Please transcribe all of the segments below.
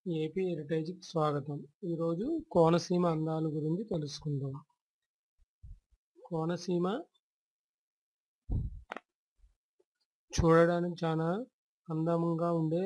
AP హెరిటేజ్‌కి స్వాగతం. ఈరోజు కోనసీమ అందాల గురించి తెలుసుకుందాం. కోనసీమ చూడడానికి చాలా అందంగా ఉండే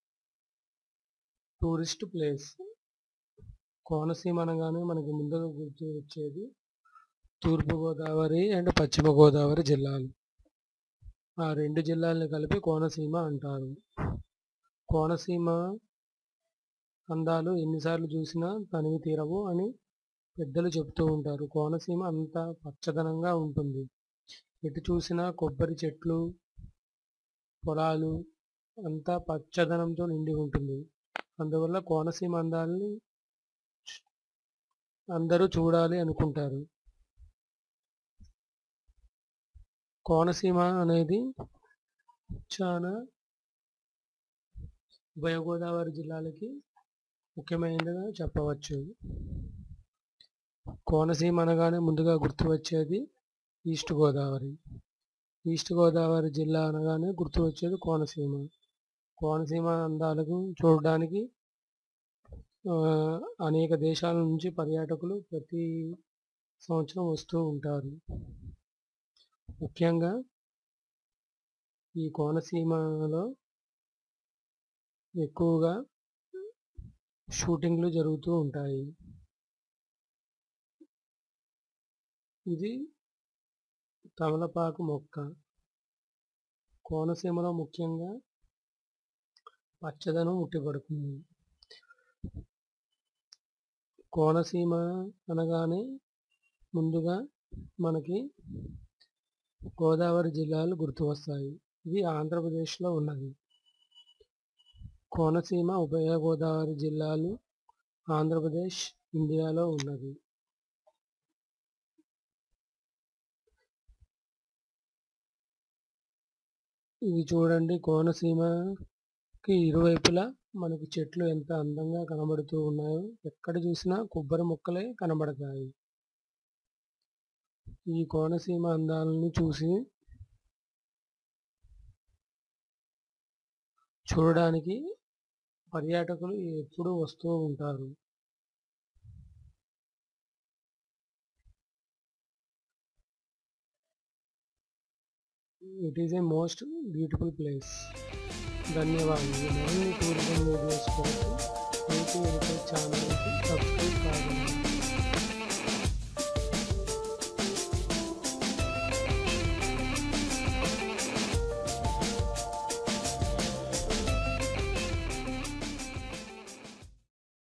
టూరిస్ట్ ప్లేస్. కోనసీమ అనగానే మనకి ముందుగా గుర్తు వచ్చేది తూర్పు గోదావరి అండ్ పశ్చిమ గోదావరి జిల్లాలు. ఆ రెండు జిల్లాల్ని కలిపి కోనసీమ అంటారు. కోనసీమ అందాలు ఎన్నిసార్లు చూసినా తనివి తీరవు అని పెద్దలు చెప్తూ ఉంటారు. కోనసీమ అంతా పచ్చదనంగా ఉంటుంది. ఎటు చూసినా కొబ్బరి చెట్లు, పొలాలు అంతా పచ్చదనంతో నిండి ఉంటుంది. అందువల్ల కోనసీమ అందాల్ని అందరూ చూడాలి అనుకుంటారు. కోనసీమ అనేది చాలా ఉభయ గోదావరి జిల్లాలకి ముఖ్యమైనదిగా చెప్పవచ్చు. కోనసీమ అనగానే ముందుగా గుర్తు వచ్చేది ఈస్ట్ గోదావరి. ఈస్ట్ గోదావరి జిల్లా అనగానే గుర్తు వచ్చేది కోనసీమ. కోనసీమ అందాలను చూడడానికి ఆహ్, అనేక దేశాల నుంచి పర్యాటకులు ప్రతి సంవత్సరం వస్తూ ఉంటారు. ముఖ్యంగా ఈ కోనసీమలో ఎక్కువగా షూటింగ్‌లు జరుగుతూ ఉంటాయి. ఇది తమలపాకు మొక్క. కోనసీమలో ముఖ్యంగా పచ్చదనం ఉట్టిపడుతుంది. కోనసీమ అనగానే ముందుగా మనకి గోదావరి జిల్లాలు గుర్తు వస్తాయి. ఇది ఆంధ్రప్రదేశ్‌లో ఉన్నది. కోనసీమ ఉభయ గోదావరి జిల్లాలు ఆంధ్రప్రదేశ్, ఇండియాలో ఉన్నది. ఇది చూడండి కోనసీమకి ఇరువైపులా మనకి చెట్లు ఎంత అందంగా కనబడుతూ ఉన్నాయో. ఎక్కడ చూసినా కొబ్బరి మొక్కలే కనబడతాయి. ఈ కోనసీమ అందాలను చూసి చూడడానికి పర్యాటకులు ఎప్పుడూ వస్తూ ఉంటారు. It is a most beautiful place. ధన్యవాదాలు. మరిన్ని టూరిజం వీడియోస్ కోసం ఏపీ హెరిటేజ్ ఛానల్‌కి సబ్స్క్రైబ్ కాగలరు.